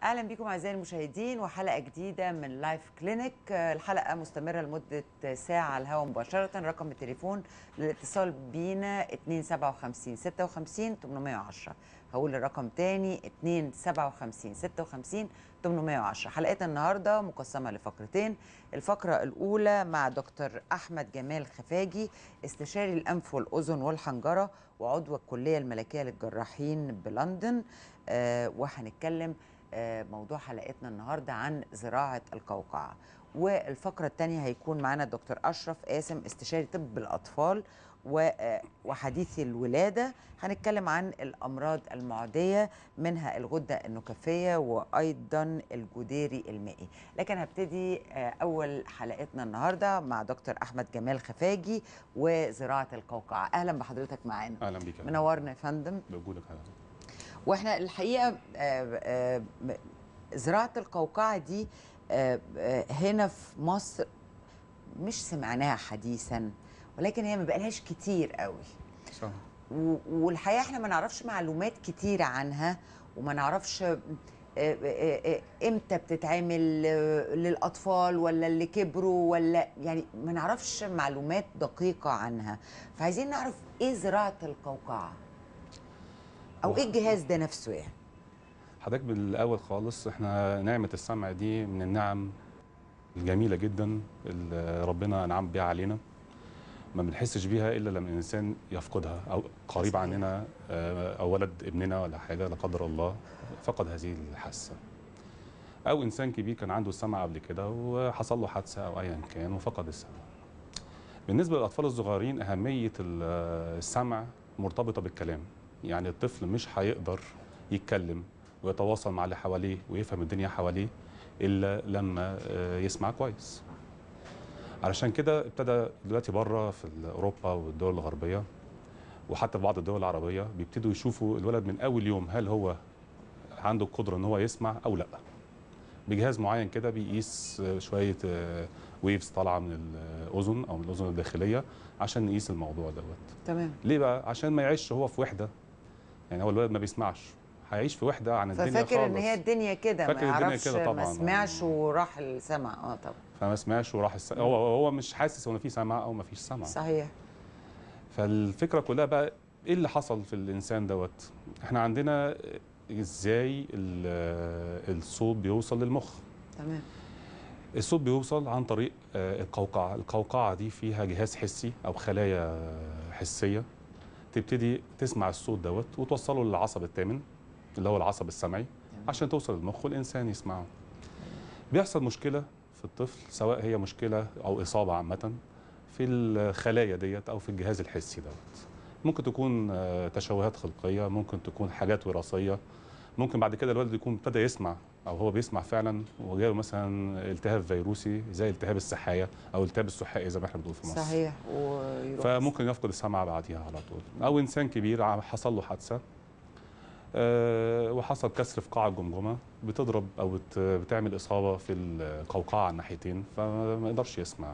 اهلا بكم اعزائي المشاهدين وحلقه جديده من لايف كلينيك الحلقه مستمره لمده ساعه على الهواء مباشره رقم التليفون للاتصال بينا 257 56 810 هقول الرقم تاني 257 56 810 حلقتنا النهارده مقسمه لفقرتين الفقره الاولى مع دكتور احمد جمال خفاجي استشاري الانف والاذن والحنجره وعضو الكليه الملكيه للجراحين بلندن آه وهنتكلم آه موضوع حلقتنا النهارده عن زراعه القوقعه والفقره الثانيه هيكون معانا الدكتور اشرف قاسم استشاري طب الاطفال وحديث الولاده هنتكلم عن الامراض المعديه منها الغده النكفيه وايضا الجديري المائي لكن هبتدي اول حلقتنا النهارده مع دكتور احمد جمال خفاجي وزراعه القوقعه اهلا بحضرتك معانا اهلا بيك منورنا يا فندم بوجودك هذا واحنا الحقيقه زراعه القوقعه دي هنا في مصر مش سمعناها حديثا ولكن هي ما بقالهاش كتير قوي صح والحقيقه احنا ما نعرفش معلومات كتيره عنها وما نعرفش امتى بتتعمل للاطفال ولا اللي كبروا ولا يعني ما نعرفش معلومات دقيقه عنها فعايزين نعرف ايه زراعه القوقعه او ايه الجهاز ده نفسه يعني حضرتك بالاول خالص احنا نعمه السمع دي من النعم الجميله جدا اللي ربنا انعم بيها علينا ما بنحسش بيها الا لما الانسان يفقدها او قريب صحيح. عننا او ولد ابننا ولا حاجه لا قدر الله فقد هذه الحاسه او انسان كبير كان عنده السمع قبل كده وحصل له حادثه او ايا كان وفقد السمع بالنسبه للاطفال الصغيرين اهميه السمع مرتبطه بالكلام يعني الطفل مش هيقدر يتكلم ويتواصل مع اللي حواليه ويفهم الدنيا حواليه الا لما يسمع كويس علشان كده ابتدى دلوقتي بره في اوروبا والدول الغربيه وحتى في بعض الدول العربيه بيبتدوا يشوفوا الولد من اول يوم هل هو عنده القدره ان هو يسمع او لا بجهاز معين كده بيقيس شويه ويفز طالعه من الاذن او من الاذن الداخليه عشان نقيس الموضوع دوت تمام ليه بقى عشان ما يعيش هو في وحده يعني هو الولد ما بيسمعش هيعيش في وحده عن الدنيا ففاكر خالص ان هي الدنيا كده ما يعرفش كده طبعا ما سمعش وراح السمع اه طبعا فما سمعش وراح الس... هو هو مش حاسس ان في سمع او ما فيش سمع صحيح فالفكره كلها بقى ايه اللي حصل في الانسان دوت احنا عندنا ازاي الصوت بيوصل للمخ تمام الصوت بيوصل عن طريق القوقعه القوقعه دي فيها جهاز حسي او خلايا حسيه تبتدي تسمع الصوت دوت وتوصله للعصب الثامن اللي هو العصب السمعي عشان توصل للمخ والانسان يسمعه بيحصل مشكله في الطفل سواء هي مشكله او اصابه عامه في الخلايا ديت او في الجهاز الحسي دوت ممكن تكون تشوهات خلقيه ممكن تكون حاجات وراثيه ممكن بعد كده الولد يكون ابتدى يسمع او هو بيسمع فعلا وجاله مثلا التهاب فيروسي زي التهاب السحايه او التهاب السحائي زي ما احنا بنقول في مصر صحيح فممكن يفقد السمع بعديها على طول او انسان كبير حصل له حادثه أه وحصل كسر في قاع الجمجمه بتضرب او بت بتعمل اصابه في القوقعه على الناحيتين فما يقدرش يسمع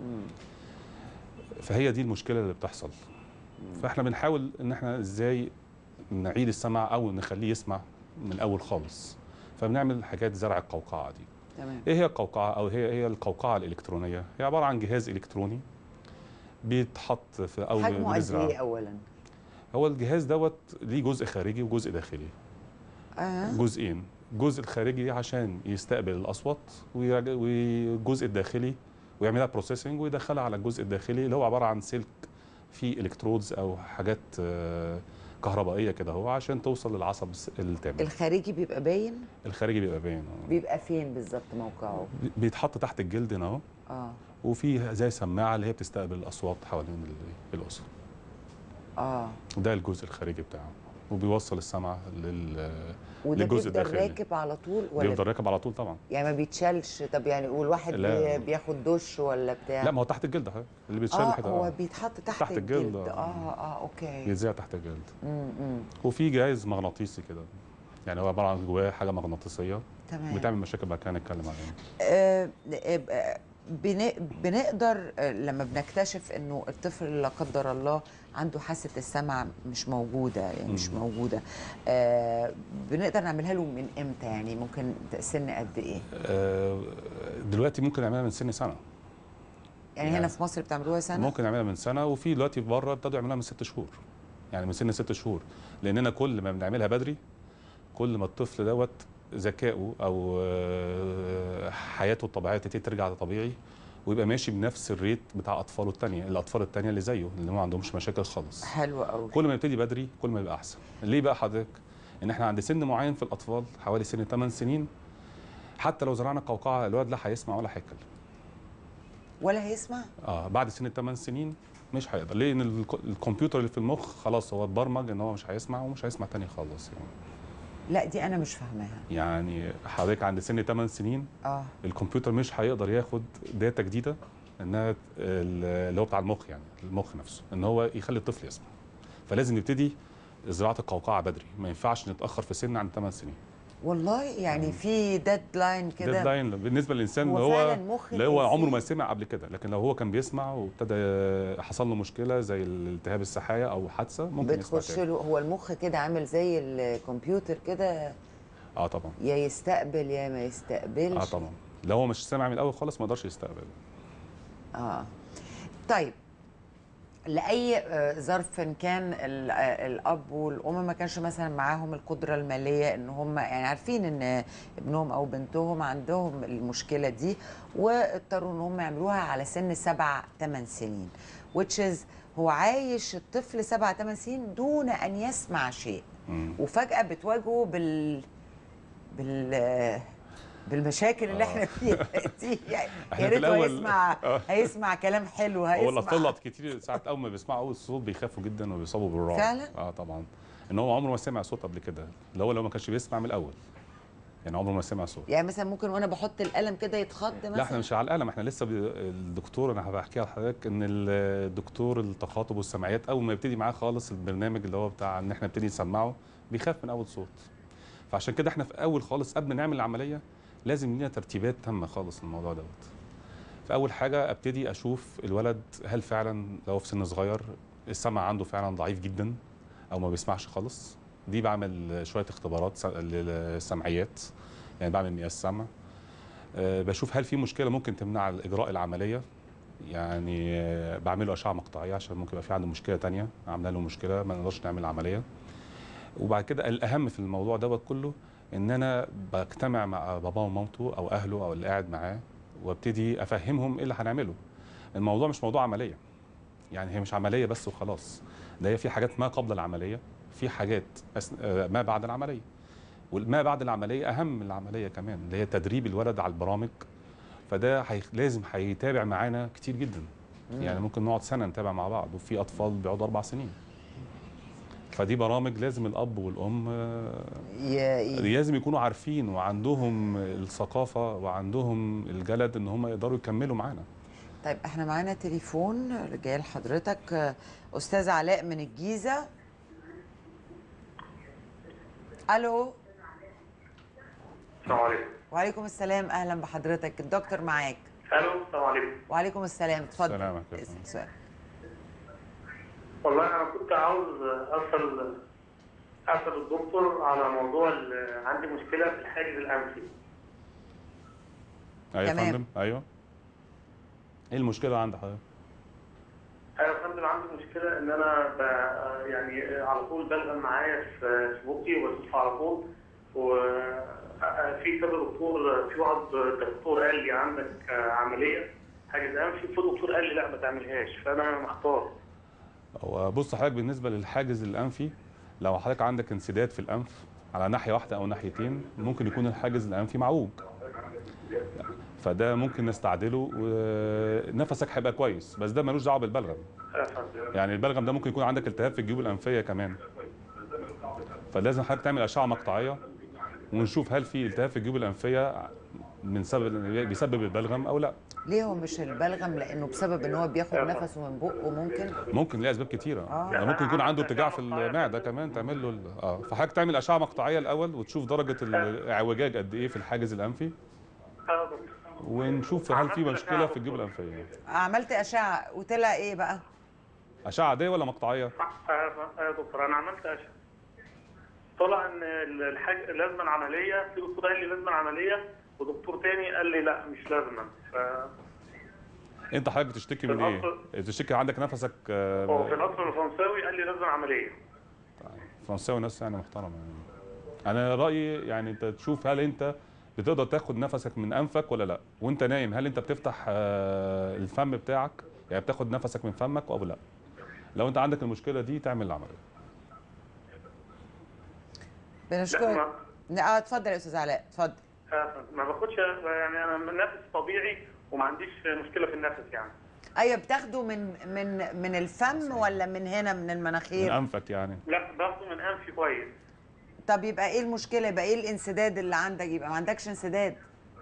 فهي دي المشكله اللي بتحصل فاحنا بنحاول ان احنا ازاي نعيد السمع او نخليه يسمع من الاول خالص فبنعمل حاجات زرع القوقعه دي تمام ايه هي القوقعه او هي هي القوقعه الالكترونيه هي عباره عن جهاز الكتروني بيتحط في او حجمه قد ايه اولا هو الجهاز دوت ليه جزء خارجي وجزء داخلي آه. جزئين الجزء الخارجي عشان يستقبل الاصوات والجزء الداخلي ويعملها بروسيسنج ويدخلها على الجزء الداخلي اللي هو عباره عن سلك فيه الكترودز او حاجات كهربائيه كده هو عشان توصل للعصب التامن الخارجي بيبقى باين الخارجي بيبقى باين بيبقى فين بالظبط موقعه بيتحط تحت الجلد هنا اهو اه وفي زي سماعه اللي هي بتستقبل الاصوات حوالين الاذن اه ده الجزء الخارجي بتاعه وبيوصل السمع لل وده للجزء بيفضل الداخلي راكب على طول ولا بيفضل راكب على طول طبعا يعني ما بيتشالش طب يعني والواحد لا. بي- بياخد دش ولا بتاع لا ما هو تحت الجلد اهي اللي بيتشال اه كده هو آه. بيتحط تحت, تحت الجلد، اه آه. اه اوكي بيتذاع تحت الجلد امم وفي جهاز مغناطيسي كده يعني هو عباره عن جواه حاجه مغناطيسيه تمام بتعمل مشاكل بعد كده نتكلم عليها آه، آه، بن... بنقدر آه، لما بنكتشف انه الطفل لا قدر الله عنده حاسه السمع مش موجوده يعني مش مم. موجوده آه بنقدر نعملها له من امتى يعني ممكن سن قد ايه آه، دلوقتي ممكن نعملها من سن سنه يعني, يعني هنا في مصر بتعملوها سنه ممكن نعملها من سنه وفي دلوقتي بره ابتدوا يعملوها من ست شهور يعني من سن ست شهور لاننا كل ما بنعملها بدري كل ما الطفل دوت ذكائه او آه، حياته الطبيعيه تبتدي ترجع طبيعي ويبقى ماشي بنفس الريت بتاع اطفاله الثانيه الاطفال الثانيه اللي زيه اللي ما عندهمش مشاكل خالص حلو قوي كل ما يبتدي بدري كل ما يبقى احسن ليه بقى حضرتك ان احنا عند سن معين في الاطفال حوالي سن 8 سنين حتى لو زرعنا قوقعه الولد لا هيسمع ولا هيتكلم ولا هيسمع اه بعد سن الثمان سنين مش هيقدر ليه ان الك- الكمبيوتر اللي في المخ خلاص هو اتبرمج ان هو مش هيسمع ومش هيسمع تاني خالص يعني لا دي انا مش فاهماها يعني حضرتك عند سن 8 سنين اه الكمبيوتر مش هيقدر ياخد داتا جديده انها ت- ال- اللي هو بتاع المخ يعني المخ نفسه ان هو يخلي الطفل يسمع فلازم نبتدي زراعه القوقعه بدري ما ينفعش نتاخر في سن عند 8 سنين والله يعني في ديدلاين كده ديدلاين بالنسبه للانسان اللي هو هو فعلا مخ اللي هو الإنسان- عمره ما سمع قبل كده لكن لو هو كان بيسمع وابتدى حصل له مشكله زي الالتهاب السحايه او حادثه ممكن يسمع بتخش تاني له هو المخ كده عامل زي الكمبيوتر كده اه طبعا يا يستقبل يا ما يستقبلش اه طبعا لو هو مش سامع من الاول خالص ما يقدرش يستقبل اه طيب لاي آه، ظرف كان ال- آه، الاب والام ما كانش مثلا معاهم القدره الماليه ان هم يعني عارفين ان ابنهم او بنتهم عندهم المشكله دي واضطروا ان هم يعملوها على سن سبع ثمان سنين which is هو عايش الطفل سبع ثمان سنين دون ان يسمع شيء مم. وفجاه بتواجهه بال بال بالمشاكل اللي آه. احنا فيها دي يعني إحنا يا في ريت هو الأول- يسمع آه. هيسمع كلام حلو هو هيسمع الاطفال كتير ساعات اول ما بيسمعوا اول صوت بيخافوا جدا وبيصابوا بالرعب فعلا؟ اه طبعا ان هو عمره ما سمع صوت قبل كده اللي هو لو ما كانش بيسمع من الاول يعني عمره ما سمع صوت يعني مثلا ممكن وانا بحط القلم كده يتخض مثلا لا احنا مش على القلم احنا لسه بي... الدكتور انا هبحكيها لحضرتك ان الدكتور التخاطب والسمعيات اول ما يبتدي معاه خالص البرنامج اللي هو بتاع ان احنا نبتدي نسمعه بيخاف من اول صوت فعشان كده احنا في اول خالص قبل ما نعمل العمليه لازم لينا ترتيبات تامه خالص للموضوع دوت فاول حاجه ابتدي اشوف الولد هل فعلا لو في سن صغير السمع عنده فعلا ضعيف جدا او ما بيسمعش خالص دي بعمل شويه اختبارات س- للسمعيات يعني بعمل مقياس سمع آه، بشوف هل في مشكله ممكن تمنع اجراء العمليه يعني آه، بعمله اشعه مقطعيه عشان ممكن يبقى في عنده مشكله تانية عامله له مشكله ما نقدرش نعمل عمليه وبعد كده الاهم في الموضوع دوت كله ان انا بجتمع مع باباه ومامته او اهله او اللي قاعد معاه وابتدي افهمهم ايه اللي هنعمله الموضوع مش موضوع عمليه يعني هي مش عمليه بس وخلاص ده هي في حاجات ما قبل العمليه في حاجات أثن- آه، ما بعد العمليه والما بعد العمليه اهم من العمليه كمان اللي هي تدريب الولد على البرامج فده هي لازم هيتابع معانا كتير جدا يعني ممكن نقعد سنه نتابع مع بعض وفي اطفال بيقعدوا اربع سنين فدي برامج لازم الاب والام آه، ي... ي... لازم يكونوا عارفين وعندهم الثقافه وعندهم الجلد ان هم يقدروا يكملوا معانا طيب احنا معانا تليفون جاي لحضرتك آه، استاذ علاء من الجيزه الو السلام عليكم وعليكم السلام اهلا بحضرتك الدكتور معاك الو السلام عليكم وعليكم السلام اتفضل سلامك يا اسال فندم. سؤال والله انا كنت عاوز اسال اسال الدكتور على موضوع ال- عندي مشكله في الحاجز الانفي ايوه يا تمام. فندم ايوه ايه المشكله عند حضرتك انا يا فندم عندي مشكله ان انا ب... يعني على طول بلغم معايا في في بوقي وبشوف على طول وفي كذا دكتور في واحد دكتور قال لي عندك عمليه حاجز انفي في دكتور قال لي لا ما تعملهاش فانا محتار هو بص حضرتك بالنسبه للحاجز الانفي لو حضرتك عندك انسداد في الانف على ناحيه واحده او ناحيتين ممكن يكون الحاجز الانفي معوج فده ممكن نستعدله ونفسك هيبقى كويس بس ده ملوش دعوه بالبلغم يا فندم يعني البلغم ده ممكن يكون عندك التهاب في الجيوب الانفيه كمان فلازم حضرتك تعمل اشعه مقطعيه ونشوف هل في التهاب في الجيوب الانفيه من سبب بيسبب البلغم او لا ليه هو مش البلغم لانه بسبب ان هو بياخد نفسه من بقه ممكن ممكن ليه اسباب كتيره آه. يعني ممكن يكون عنده ارتجاع في المعده كمان تعمل له ال- اه فحضرتك تعمل اشعه مقطعيه الاول وتشوف درجه الاعوجاج قد ايه في الحاجز الانفي آه، دكتور. ونشوف هل في عملت مشكله أشعة في الجيوب دكتور. الانفيه عملت اشعه وطلع ايه بقى اشعه عاديه ولا مقطعيه آه، يا دكتور انا عملت اشعه طلع ان الحاجه لازم عمليه في دكتور قال لي لازم عمليه ودكتور تاني قال لي لا مش لازم ف انت حضرتك بتشتكي من ايه الأصل- بتشتكي عندك نفسك هو في آه، القصر الفرنساوي قال لي لازم عمليه فرنساوي ناس يعني محترمه يعني. انا رايي يعني انت تشوف هل انت بتقدر تاخد نفسك من انفك ولا لا وانت نايم هل انت بتفتح آه، الفم بتاعك يعني بتاخد نفسك من فمك او لا لو انت عندك المشكله دي تعمل العمليه بنشكرك ما- لا اه اتفضل يا استاذ علاء اتفضل آه، ما باخدش يعني انا نفس طبيعي وما عنديش مشكله في النفس يعني ايوه بتاخده من من من الفم ولا من هنا من من المناخير انفك يعني لا باخده من انفي كويس طب يبقى ايه المشكله يبقى ايه الانسداد اللي عندك يبقى ما عندكش انسداد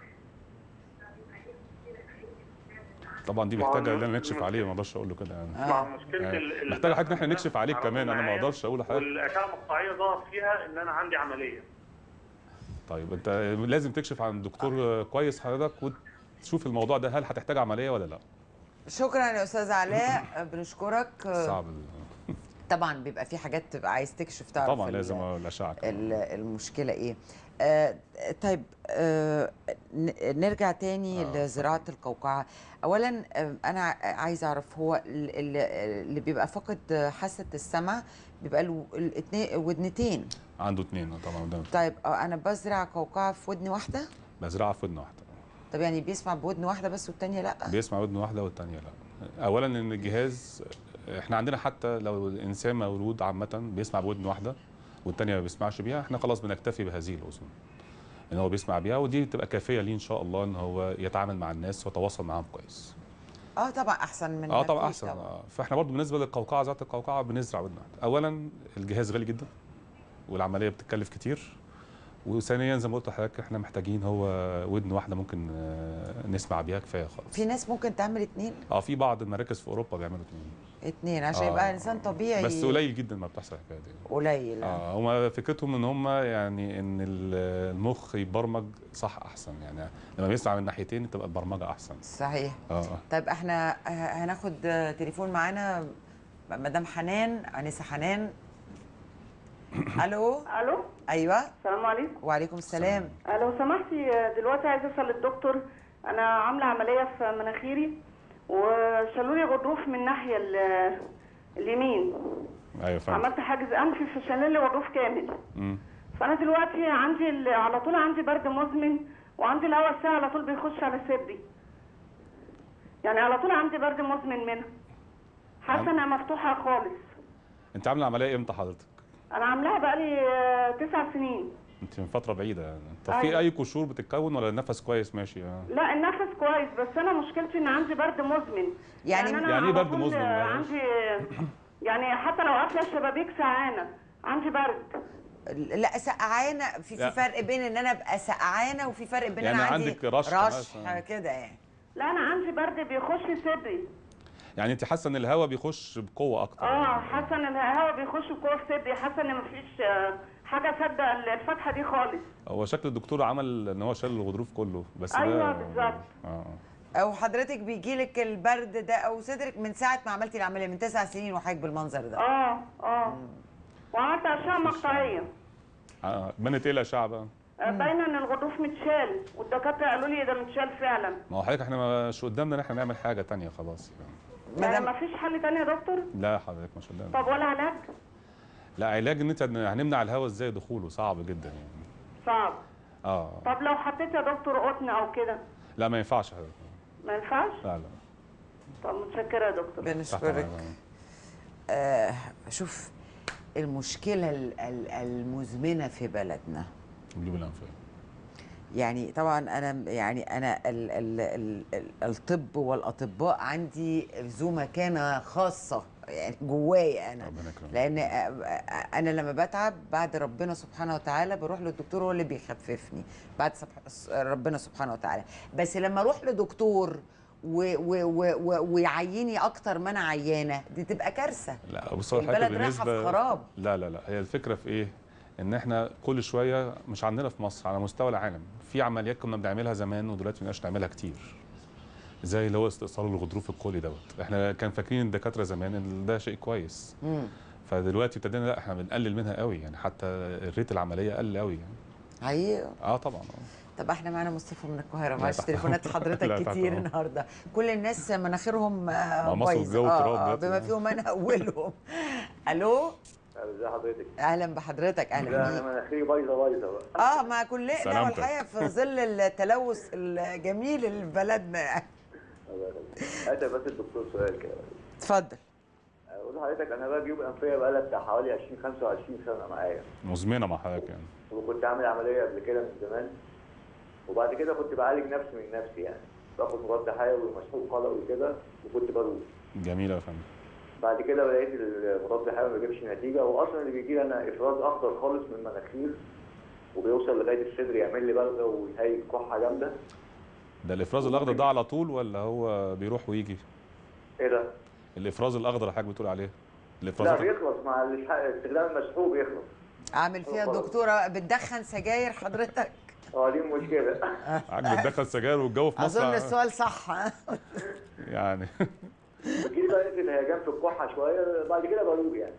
طبعا دي ما هو محتاجه ان الم- انا نكشف عليه ما اقدرش اقول له كده يعني مع مشكله يعني ال- ال- محتاجه حضرتك ان احنا نكشف عليك عرضوا كمان انا ما معايا، اقدرش اقول لحضرتك والاشعه المقطعيه ظهر فيها ان انا عندي عمليه طيب انت لازم تكشف عن دكتور كويس حضرتك وتشوف الموضوع ده هل هتحتاج عمليه ولا لا شكرا يا استاذ علاء بنشكرك صعب ال- طبعا بيبقى في حاجات تبقى عايز تكشف تعرف طبعا ال- لازم الاشعه كمان. ال- المشكله ايه آه طيب آه ن- نرجع تاني آه، لزراعه القوقعه اولا آه انا ع- عايز اعرف هو ال- ال- اللي بيبقى فاقد حاسه السمع بيبقى له الاتنين ودنتين عنده اثنين طبعا قدام طيب آه انا بزرع قوقعه في ودن واحده بزرعها في ودن واحده طب يعني بيسمع بودن واحده بس والتانيه لا بيسمع ودن واحده والثانيه لا اولا ان الجهاز احنا عندنا حتى لو الانسان مولود عامه بيسمع بودن واحده والثانيه ما بيسمعش بيها احنا خلاص بنكتفي بهذه الاذن ان هو بيسمع بيها ودي تبقى كافيه ليه ان شاء الله ان هو يتعامل مع الناس ويتواصل معاهم كويس اه طبعا احسن من اه ما طبعا فيش احسن آه. فاحنا برضو بالنسبه للقوقعه ذات القوقعه بنزرع ودن واحده اولا الجهاز غالي جدا والعمليه بتتكلف كتير وثانيا زي ما قلت لحضرتك احنا محتاجين هو ودن واحده ممكن آه، نسمع بيها كفايه خالص في ناس ممكن تعمل اتنين اه في بعض المراكز في اوروبا بيعملوا اتنين اتنين عشان آه. يبقى انسان طبيعي بس قليل جدا ما بتحصل الحكايه دي قليل آه. اه هم فكرتهم ان هم يعني ان ال- المخ يبرمج صح احسن يعني لما بيسمع من ناحيتين تبقى البرمجه احسن صحيح اه اه طيب احنا ه- هناخد تليفون معانا مدام حنان انسه حنان الو الو ايوه السلام عليكم وعليكم السلام آه، لو سمحتي آه، دلوقتي عايزه اسال الدكتور انا عامله عمليه في مناخيري وشالوا لي غضروف من الناحيه ال- اليمين ايوه فاهم عملت حاجز انفي فشالوا لي غضروف كامل مم. فانا دلوقتي عندي ال- على طول عندي برد مزمن وعندي الهواء الساعه على طول بيخش على صدري يعني على طول عندي برد مزمن منها حاسه عم- انها مفتوحه خالص انت عامله عمليه امتى حضرتك؟ انا عاملاها بقالي آه، تسع سنين انت من فتره بعيده يعني طب في أيوة. اي قشور بتتكون ولا النفس كويس ماشي اه لا النفس كويس بس انا مشكلتي ان عندي برد مزمن يعني- أنا يعني إيه على برد طول مزمن؟ عندي يعني حتى لو قافله الشبابيك سقعانه عندي برد لا سقعانه في في لا. فرق بين ان انا ابقى سقعانه وفي فرق بين يعني انا عندي عندك رشح رشح مثلاً. كده يعني لا انا عندي برد بيخش صدري يعني انت حاسه ان الهواء بيخش بقوه اكتر اه يعني. حاسه ان الهواء بيخش جوه في صدري حاسه ان مفيش آه، حاجه سد الفتحه دي خالص هو شكل الدكتور عمل ان هو شال الغضروف كله بس أيوة ده بالظبط. اه او حضرتك بيجي لك البرد ده او صدرك من ساعه ما عملتي العمليه من تسع سنين وحضرتك بالمنظر ده اه اه وعملت اشعه مقطعيه اه بنت ايه الاشعه بقى؟ آه، باينه ان الغضروف متشال والدكاتره قالوا لي ده متشال فعلا ما هو حضرتك احنا مش قدامنا ان احنا نعمل حاجه تانية خلاص يعني. يعني مدام مفيش حل تاني يا دكتور لا حضرتك مش قدامنا طب ولا علاج لا علاج ان انت هنمنع الهواء ازاي دخوله صعب جدا يعني صعب اه طب لو حطيت يا دكتور قطن او كده لا ما ينفعش حضرتك ما ينفعش لا لا طب متشكره يا دكتور تحت بنشكرك أمرك. آه شوف المشكله ال- ال- المزمنه في بلدنا الجيوب الانفيه يعني طبعا انا يعني انا ال ال ال ال الطب والاطباء عندي ذو مكانه خاصه يعني جوايا انا ربنا يكرمك. لان انا لما بتعب بعد ربنا سبحانه وتعالى بروح للدكتور هو اللي بيخففني بعد سبح- ربنا سبحانه وتعالى بس لما اروح لدكتور و- و- و- و- ويعيني اكتر ما انا عيانه دي تبقى كارثه لا بص هو الحاجه البلد رايحة في بالنسبه خراب. لا لا لا هي الفكره في ايه ان احنا كل شويه مش عندنا في مصر على مستوى العالم في عمليات كنا بنعملها زمان ودلوقتي ما بقناش نعملها كتير زي اللي هو استئصال الغضروف الكلي دوت احنا كان فاكرين الدكاتره زمان ان ده شيء كويس مم. فدلوقتي ابتدينا لا احنا بنقلل منها قوي يعني حتى الريت العمليه قل قوي يعني حقيقي اه طبعا آه. طب احنا معانا مصطفى من القاهره لا معلش تحت- تليفونات لا حضرتك تحت كتير أمر. النهارده كل الناس مناخيرهم آه، مع مصر بايظه الجو آه، تراب آه، دلوقتي. بما فيهم انا اولهم الو ازي حضرتك؟ اهلا بحضرتك اهلا لا بيك انا مناخيري بايظه بايظه بقى اه ما كلنا سلامتك. والحقيقه في ظل التلوث الجميل اللي في بلدنا يعني الله يخليك. اسال بس الدكتور سؤال كده اتفضل اقول لحضرتك انا بقى جيوب انفيه بقى لها بتاع حوالي 20 25 سنه معايا مزمنه مع حضرتك يعني وكنت عامل عمليه قبل كده من زمان وبعد كده كنت بعالج نفسي من نفسي يعني باخد مضاد حيوي ومسحوق قلوي كده وكنت بروح جميله يا فندم بعد كده لقيت المضاد الحيوي ما بيجيبش نتيجه واصلا اللي بيجي لي انا افراز اخضر خالص من المناخير وبيوصل لغايه الصدر يعمل لي بلغه ويهيج كحه جامده ده الافراز الاخضر ده على طول ولا هو بيروح ويجي ايه ده؟ الافراز الاخضر اللي حضرتك بتقول عليه الافراز لا الأخضر- بيخلص مع الإسح- استخدام المسحوق بيخلص عامل فيها خلاص. دكتوره بتدخن سجاير حضرتك اه دي المشكله عجب بتدخل سجاير والجو في مصر اظن السؤال صح ها؟ يعني بتجيلي بقى الهيجان في الكحه شويه بعد كده بروق يعني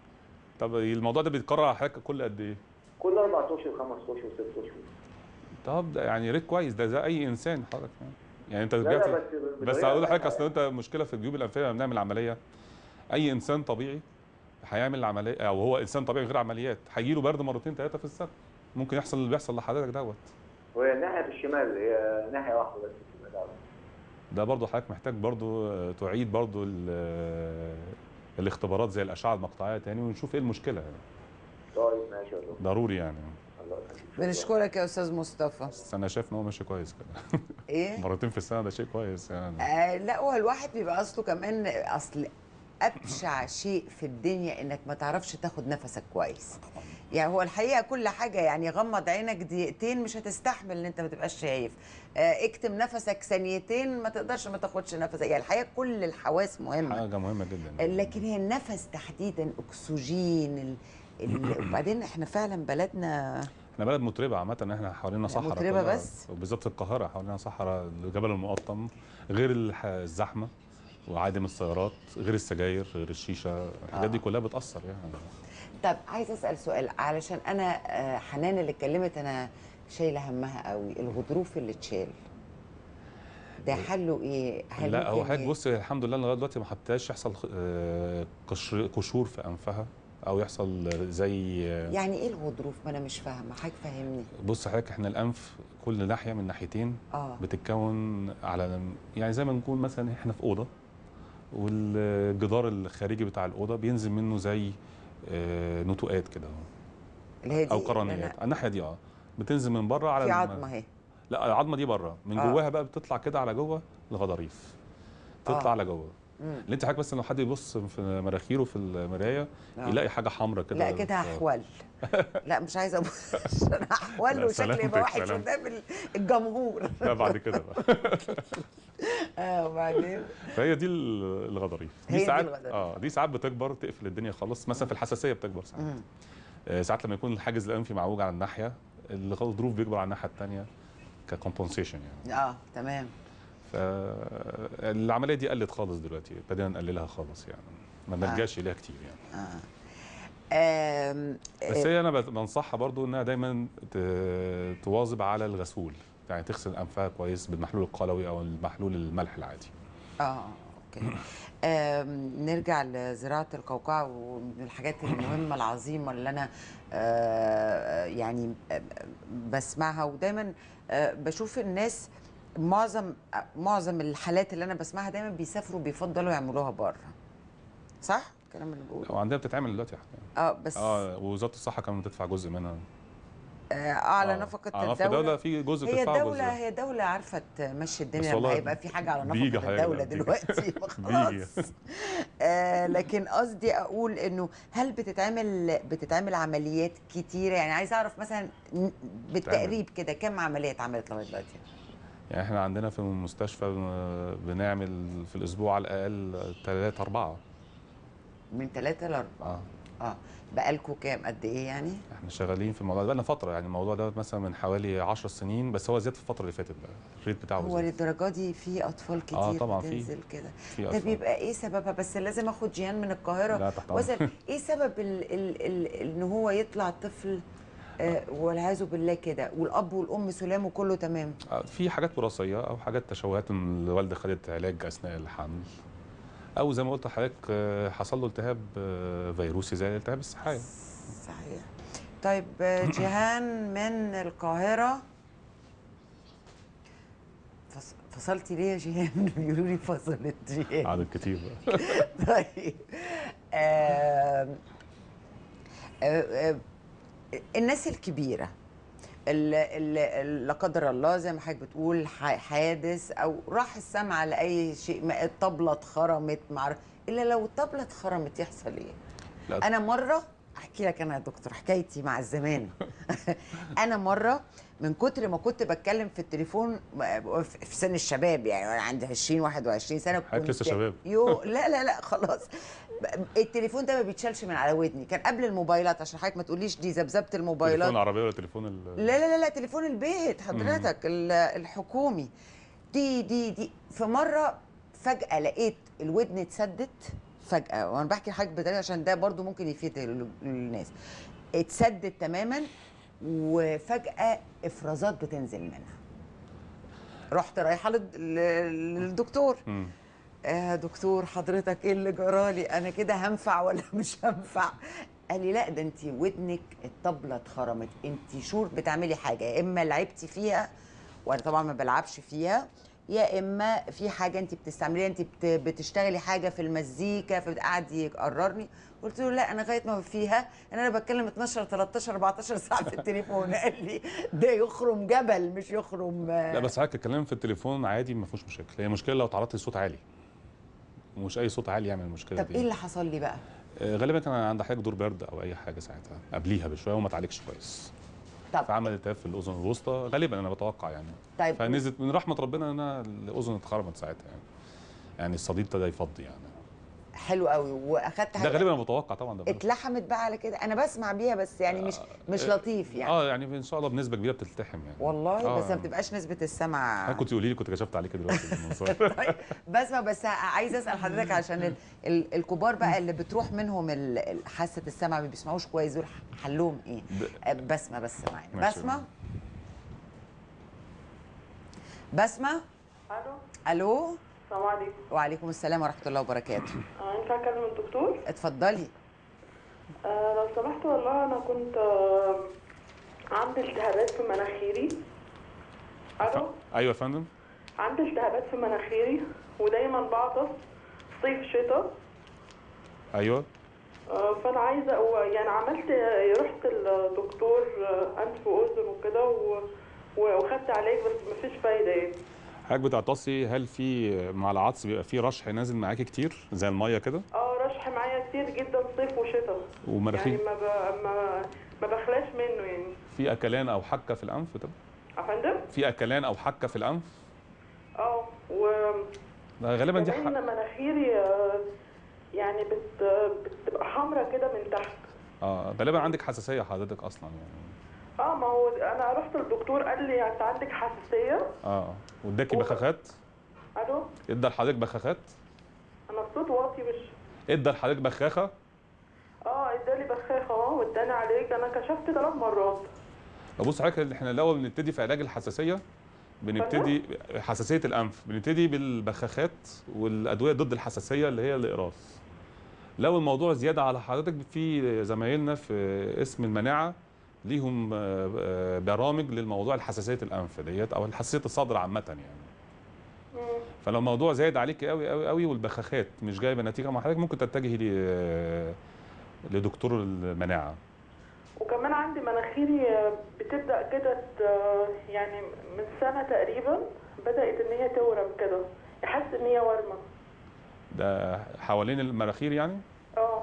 طب الموضوع ده بيتكرر على حضرتك كل قد ايه؟ كل اربع اشهر خمس اشهر ست اشهر طب ده يعني ريت كويس ده زي اي انسان حضرتك يعني يعني انت لا لا جات- بس بس بطريقة هقول لحضرتك بقى- اصل انت مشكله في الجيوب الانفيه لما بنعمل عمليه اي انسان طبيعي هيعمل عمليه او هو انسان طبيعي غير عمليات هيجي له برد مرتين ثلاثه في السنه ممكن يحصل اللي بيحصل لحضرتك دوت وهي الناحيه في الشمال هي ناحيه واحده بس في الشمال. ده برضه حضرتك محتاج برضه آه، تعيد برضه ال- آه، الاختبارات زي الاشعه المقطعيه تاني ونشوف ايه المشكله يعني طيب ماشي يا دكتور ضروري يعني الله يخليك بنشكرك يا استاذ مصطفى بس انا شايف ان هو ماشي كويس كده ايه مرتين في السنه ده شيء كويس يعني آه لا هو الواحد بيبقى اصله كمان اصل ابشع شيء في الدنيا انك ما تعرفش تاخد نفسك كويس يعني هو الحقيقه كل حاجه يعني غمض عينك دقيقتين مش هتستحمل ان انت ما تبقاش شايف آه اكتم نفسك ثانيتين ما تقدرش ما تاخدش نفسك يعني الحقيقه كل الحواس مهمه حاجه مهمه جدا لكن هي النفس تحديدا اكسجين ال... ال... وبعدين احنا فعلا بلدنا احنا بلد متربه عامه ان احنا حوالينا صحراء متربة كلها، بس؟ وبالذات في القاهره حوالينا صحراء جبل المقطم غير الح- الزحمه وعادم السيارات غير السجاير غير الشيشه الحاجات دي كلها بتاثر يعني طب عايز اسال سؤال علشان انا آه، حنان اللي اتكلمت انا شايله همها قوي الغضروف اللي اتشال ده حله ايه؟ هل لا هو ممكن حضرتك ي- بص الحمد لله لغايه دلوقتي ما حطيتهاش يحصل خ- آه، قشر قشور في انفها او يحصل زي يعني ايه الغضروف؟ ما انا مش فاهمه حضرتك فهمني بص حضرتك احنا الانف كل ناحيه من ناحيتين اه بتتكون على يعني زي ما نقول مثلا احنا في اوضه والجدار الخارجي بتاع الاوضه بينزل منه زي آه، نتوءات كده اللي هي دي او اللي قرنيات أنا- الناحيه دي اه بتنزل من بره على في الم- عظمه اهي لا العظمه دي بره من آه. جواها بقى بتطلع كده على جوه الغضاريف تطلع آه. على جوه مم. اللي انت حضرتك بس لو حد يبص في مناخيره في المرايه آه. يلاقي حاجه حمراء كده لا كده في- هحول لا مش عايزه ابص عشان هحول لا، وشكلي يبقى سلامتك، وحش سلامتك. قدام ال- الجمهور لا بعد كده بقى اه وبعدين فهي دي ال- الغضاريف هي دي دي ساعات الغضاريف. اه دي ساعات بتكبر تقفل الدنيا خالص مثلا في الحساسيه بتكبر ساعات مم. آه، ساعات لما يكون الحاجز الانفي معوج على الناحيه الغضروف بيكبر على الناحيه الثانيه ككومبنسيشن يعني اه تمام فالعمليه دي قلت خالص دلوقتي ابتدينا نقللها خالص يعني ما بنلجاش اليها كتير يعني اه آم، بس هي انا بت- بنصحها برضو انها دايما ت- تواظب على الغسول يعني تغسل انفها كويس بالمحلول القلوي او المحلول الملح العادي اه اوكي آم، نرجع لزراعه القوقعه ومن الحاجات المهمه العظيمه اللي انا آه، يعني آه، بسمعها ودايما آه، بشوف الناس معظم آه، معظم الحالات اللي انا بسمعها دايما بيسافروا بيفضلوا يعملوها بره صح الكلام اللي بقوله وعندنا بتتعمل دلوقتي اه بس اه, اه ووزاره الصحه كمان بتدفع جزء منها آه على آه، نفقه على نفقة الدوله الدوله في جزء هي بتدفعه دولة جزء هي دولة عارفة تمشي الدنيا بس لما والله هيبقى في حاجة على بيجي نفقة حاجة، الدولة بيجي. دلوقتي بيجي. خلاص آه لكن قصدي أقول إنه هل بتتعمل بتتعمل عمليات كتيرة يعني عايزة أعرف مثلا ن- بالتقريب كده كم عملية اتعملت لغاية دلوقتي؟ يعني احنا عندنا في المستشفى آه، بنعمل في الاسبوع على الاقل ثلاثة أربعة من ثلاثة لأربعة اه اه بقالكوا كام قد ايه يعني احنا شغالين في الموضوع ده بقالنا فتره يعني الموضوع ده مثلا من حوالي 10 سنين بس هو زاد في الفتره اللي فاتت بقى الريت بتاعه هو زاد. للدرجه دي في اطفال كتير آه، طبعاً في. بتنزل كده في ده أطفال. بيبقى ايه سببها بس لازم اخد جيهان من القاهره لا تحت واسال أمرك. ايه سبب ال ال ال ان هو يطلع طفل آه والعياذ بالله كده والاب والام سلام وكله تمام آه، في حاجات وراثيه او حاجات تشوهات ان الوالده خدت علاج اثناء الحمل او زي ما قلت لحضرتك آه، حصل له التهاب آه، فيروسي زي الالتهاب السحايا صحيح طيب آه، جيهان من القاهره فص- فصلتي ليه يا جيهان بيقولوا لي فصلت جيهان عدد كتير بقى طيب آم، آه، آه، الناس الكبيرة اللي لا قدر الله زي ما حضرتك بتقول ح- حادث او راح السمع لاي شيء ما الطبله اتخرمت مع الا لو الطبله اتخرمت يحصل ايه؟ لا. انا مره احكي لك انا يا دكتور حكايتي مع الزمان انا مره من كتر ما كنت بتكلم في التليفون في في سن الشباب يعني وانا عندي 20 21 سنه حضرتك لسه كنت- شباب. يو لا لا لا خلاص التليفون ده ما بيتشالش من على ودني كان قبل الموبايلات عشان حضرتك ما تقوليش دي ذبذبه الموبايلات تليفون عربيه ولا تليفون ال... لا لا لا لا تليفون البيت حضرتك ال- الحكومي دي دي دي في مره فجاه لقيت الودن اتسدت فجاه وانا بحكي لحضرتك بطريقه عشان ده برضو ممكن يفيد ال- الناس اتسدت تماما وفجاه افرازات بتنزل منها رحت رايحه للد- لل- للدكتور مم. يا دكتور حضرتك ايه اللي جرالي انا كده هنفع ولا مش هنفع قال لي لا ده انت ودنك الطبله اتخرمت انت شور بتعملي حاجه يا اما لعبتي فيها وانا طبعا ما بلعبش فيها يا اما في حاجه انت بتستعمليها انت بت- بتشتغلي حاجه في المزيكا فقعد يقررني قلت له لا انا لغايه ما فيها ان انا بتكلم 12 13 14 ساعه في التليفون قال لي ده يخرم جبل مش يخرم لا بس حضرتك الكلام في التليفون عادي ما فيهوش مشاكل هي مشكله لو تعرضت لصوت عالي ومش اي صوت عالي يعمل المشكله طب دي ايه اللي حصل لي بقى آه، غالبا كان عند حضرتك دور برد او اي حاجه ساعتها قبليها بشويه وما اتعالجش كويس طب فعمل التهاب في الاذن الوسطى غالبا انا بتوقع يعني طيب فنزلت من رحمه ربنا ان انا الاذن اتخرمت ساعتها يعني يعني الصديد ابتدى يفضي يعني حلو قوي واخدت ده حاجة غالبا انا بتوقع طبعا ده بقى. اتلحمت بقى على كده انا بسمع بيها بس يعني مش مش آه، لطيف يعني اه يعني ان شاء الله بنسبه كبيره بتلتحم يعني والله آه. بس ما بتبقاش نسبه السمع حضرتك كنت تقولي لي كنت كشفت عليك دلوقتي بالمنظار. طيب بسمع بس عايزه اسال حضرتك عشان ال ال الكبار بقى اللي بتروح منهم ال- ال- حاسه السمع ما بيسمعوش كويس دول حلهم ايه ب- آه، بسمه بس معانا ماشي. بسمه بسمه الو الو السلام عليكم وعليكم السلام ورحمه الله وبركاته آه، ينفع اكلم الدكتور اتفضلي آه لو سمحت والله انا كنت آه عندي التهابات في مناخيري الو ايوه يا فندم عندي التهابات في مناخيري ودايما بعطس صيف شتاء ايوه آه، فانا عايزه و- يعني عملت آه، رحت الدكتور آه، انف واذن وكده و- و- وخدت علاج بس مفيش فايده يعني حضرتك بتعطسي هل في مع العطس بيبقى في رشح نازل معاكي كتير زي الميه كده اه رشح معايا كتير جدا صيف وشتاء يعني ومناخير ما ب... ما ما بخلاش منه يعني في اكلان او حكه في الانف طب افندم في اكلان او حكه في الانف اه و ده غالبا دي كمان حق. مناخيري آه، يعني بت... بتبقى حمرا كده من تحت اه غالبا عندك حساسيه حضرتك اصلا يعني اه ما هو انا رحت الدكتور قال لي انت عندك حساسيه اه واداكي و- بخاخات الو ادى لحضرتك بخاخات انا الصوت واطي مش ادى لحضرتك بخاخه اه اداني بخاخه اه واداني علاج انا كشفت ثلاث مرات بص حضرتك احنا الاول بنبتدي في علاج الحساسيه بنبتدي حساسيه الانف بنبتدي بالبخاخات والادويه ضد الحساسيه اللي هي الاقراص لو الموضوع زياده على حضرتك في زمايلنا في اسم المناعه ليهم آه، آه، برامج للموضوع الحساسيه الانف ديت او حساسيه الصدر عامه يعني مم. فلو الموضوع زايد عليك قوي قوي قوي والبخاخات مش جايبه نتيجه مع حضرتك ممكن تتجهي ل- لدكتور المناعه وكمان عندي مناخيري آه، بتبدا كده ت- يعني من سنه تقريبا بدات ان هي تورم كده احس ان هي ورمه ده حوالين المراخير يعني اه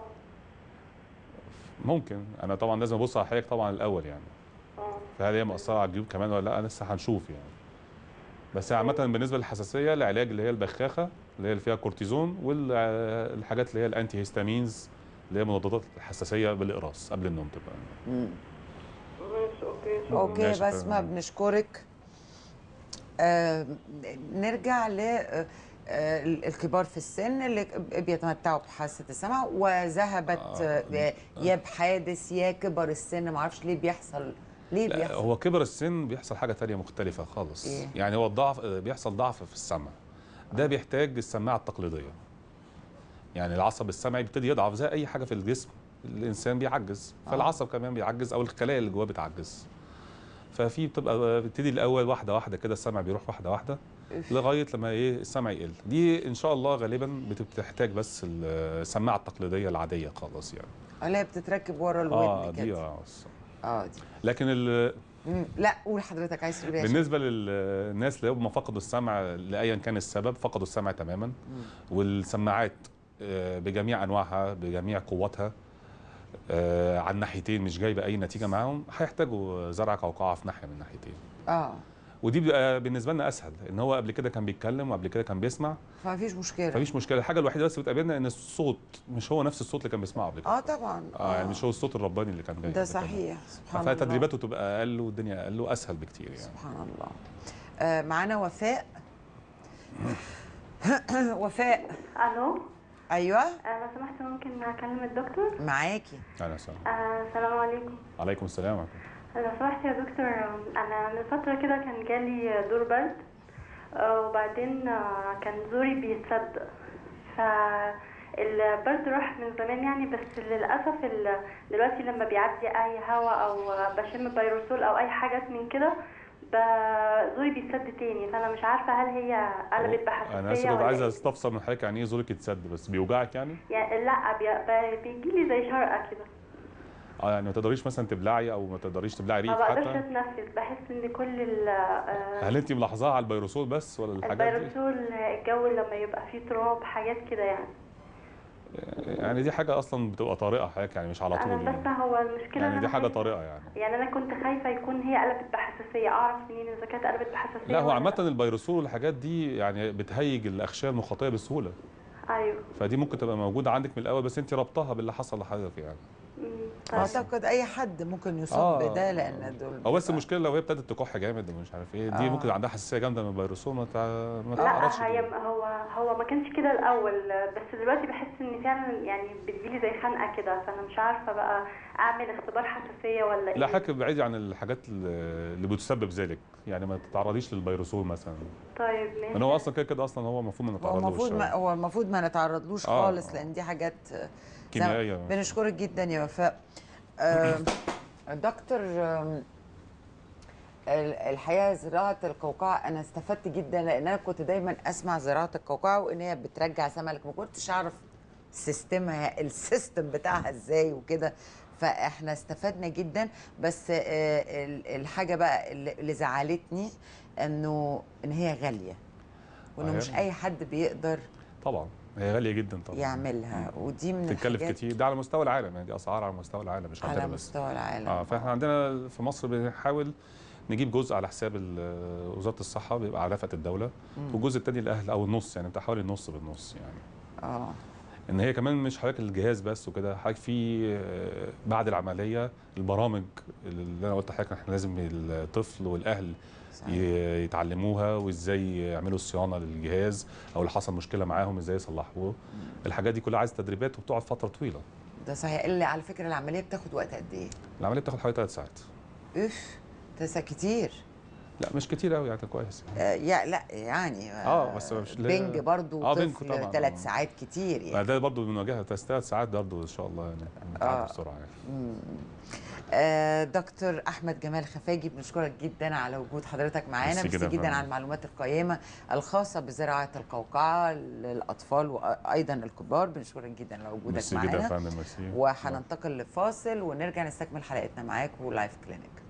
ممكن انا طبعا لازم ابص على حضرتك طبعا الاول يعني اه فهل هي مأثرة على الجيوب كمان ولا لا لسه هنشوف يعني بس عامة بالنسبة للحساسية العلاج اللي هي البخاخة اللي هي اللي فيها كورتيزون والحاجات اللي هي الانتي هيستامينز اللي هي مضادات الحساسيه بالاقراص قبل النوم تبقى ماشي اوكي شكرا. اوكي ماشي، بسمة تمام. بنشكرك آه نرجع ل آه، آه، الكبار في السن اللي بيتمتعوا بحاسه السمع وذهبت آه. آه. يا بحادث يا كبر السن ما اعرفش ليه بيحصل ليه لا بيحصل هو كبر السن بيحصل حاجه تانية مختلفه خالص إيه؟ يعني هو الضعف بيحصل ضعف في السمع ده بيحتاج السماعه التقليديه يعني العصب السمعي بيبتدي يضعف زي اي حاجه في الجسم الانسان بيعجز آه. فالعصب كمان بيعجز او الخلايا اللي جواه بتعجز ففي بتبقى بتبتدي الاول واحده واحده كده السمع بيروح واحده واحده إف. لغايه لما ايه السمع يقل دي ان شاء الله غالبا بتحتاج بس السماعه التقليديه العاديه خالص يعني اللي هي بتتركب ورا الودن اه دي كده اه اه دي لكن ال- مم. لا قول حضرتك عايز تقول ايه عشان- بالنسبه للناس اللي هم فقدوا السمع لايا كان السبب فقدوا السمع تماما والسماعات آه، بجميع انواعها بجميع قوتها آه، على الناحيتين مش جايبه اي نتيجه معاهم هيحتاجوا زرع قوقعه في ناحيه من الناحيتين اه ودي بيبقى بالنسبه لنا اسهل ان هو قبل كده كان بيتكلم وقبل كده كان بيسمع فما فيش مشكله فمفيش مشكله الحاجه الوحيده بس بتقابلنا ان الصوت مش هو نفس الصوت اللي كان بيسمعه قبل كده اه طبعا اه يعني مش هو الصوت الرباني اللي كان جاي ده قبل كده. صحيح سبحان الله فتدريباته تبقى اقل والدنيا اقل واسهل بكتير يعني سبحان الله آه معانا وفاء وفاء الو ايوه آه، لو سمحت ممكن اكلم الدكتور معاكي اهلا وسهلا آه، السلام عليكم عليكم السلام ورحمه الله لو سمحت يا دكتور انا من فتره كده كان جالي دور برد آه، وبعدين آه، كان زوري بيتسد فالبرد راح من زمان يعني بس للاسف ال- دلوقتي لما بيعدي اي هواء او بشم بيروسول او اي حاجات من كده ب- زوري بيتسد تاني فانا مش عارفه هل هي قلبت بحساسيه انا اسف ولا كنت عايز إيه؟ استفسر من حضرتك يعني ايه زورك يتسد بس بيوجعك يعني؟ يعني لا بي- بيجي لي زي شرقه كده اه يعني ما تقدريش مثلا تبلعي او ما تقدريش تبلعي ما ريق بقدرش حتى اتنفس بحس ان كل ال آه، هل انت ملاحظاها على البيروسول بس ولا الحاجات دي؟ البيروسول الجو لما يبقى فيه تراب حاجات كده يعني يعني دي حاجه اصلا بتبقى طارئه حضرتك يعني مش على انا طول بس يعني, هو المشكله يعني إن دي أنا حاجه خايفة- طارئه يعني يعني انا كنت خايفه يكون هي قلبت بحساسيه اعرف منين اذا كانت قلبت بحساسيه لا هو ولا عامه البيروسول والحاجات دي يعني بتهيج الاغشيه المخاطيه بسهوله ايوه فدي ممكن تبقى موجوده عندك من الاول بس انت ربطها باللي حصل لحضرتك يعني مم، طيب. اعتقد اي حد ممكن يصاب آه. بده لان دول هو بس بيبقى- المشكله لو هي ابتدت تكح جامد ومش عارف ايه دي آه. ممكن عندها حساسيه جامده من البيروسول ما تع- ما تعرفش لا هي دي. هو هو ما كانش كده الاول بس دلوقتي بحس ان فعلا يعني بتجيلي زي خنقه كده فانا مش عارفه بقى اعمل اختبار حساسيه ولا ايه لا حضرتك بعيدي عن الحاجات اللي اللي بتسبب ذلك يعني ما تتعرضيش للبيروسول مثلا طيب ماشي لان هو اصلا كده كده اصلا هو المفروض ما هو نتعرضلوش المفروض ما يعني. هو المفروض ما نتعرضلوش آه، خالص آه. لان دي حاجات آه، زي- كيميائيه بنشكرك جدا يا وفاء آه، دكتور آم، ال- الحقيقه زراعه القوقعه انا استفدت جدا لان انا كنت دايما اسمع زراعه القوقعه وان هي بترجع سمك ما كنتش اعرف سيستمها السيستم بتاعها ازاي وكده فاحنا استفدنا جدا بس آه، ال- الحاجه بقى اللي اللي زعلتني انه ان هي غاليه وانه آه، مش هي- اي حد بيقدر طبعا هي غاليه جدا طبعا يعملها ودي من تتكلف الحاجات كتير ده على مستوى العالم يعني دي اسعار على مستوى العالم مش عندنا على بس مستوى العالم اه فاحنا عندنا في مصر بنحاول نجيب جزء على حساب ال- وزاره الصحه بيبقى على نفقه الدوله والجزء الثاني الاهل او النص يعني انت حوالي النص بالنص يعني اه ان هي كمان مش حضرتك الجهاز بس وكده حضرتك في آه، بعد العمليه البرامج اللي انا قلت لحضرتك احنا لازم الطفل والاهل صحيح. ي- يتعلموها وازاي يعملوا صيانه للجهاز او اللي حصل مشكله معاهم ازاي يصلحوه الحاجات دي كلها عايزه تدريبات وبتقعد فتره طويله ده صحيح اللي على فكره العمليه بتاخد وقت قد ايه؟ العمليه بتاخد حوالي ثلاث ساعات اف تسع كتير لا مش كتير قوي يعني كويس آه يا لا يعني آه، بس مش لا- بنج برضو آه، بنج طفل طبعاً، آه. ثلاث ساعات كتير يعني ده برضه بنواجهها ثلاث ساعات برضه ان شاء الله يعني بنتعامل آه. بسرعه يعني آه دكتور احمد جمال خفاجي بنشكرك جدا على وجود حضرتك معانا ميرسي ميرسي جداً جدا فندم. على المعلومات القيمه الخاصه بزراعه القوقعه للاطفال وايضا الكبار بنشكرك جدا على وجودك ميرسي جدا يا معانا فندم ميرسي وهننتقل لفاصل ونرجع نستكمل حلقتنا معاك ولايف كلينيك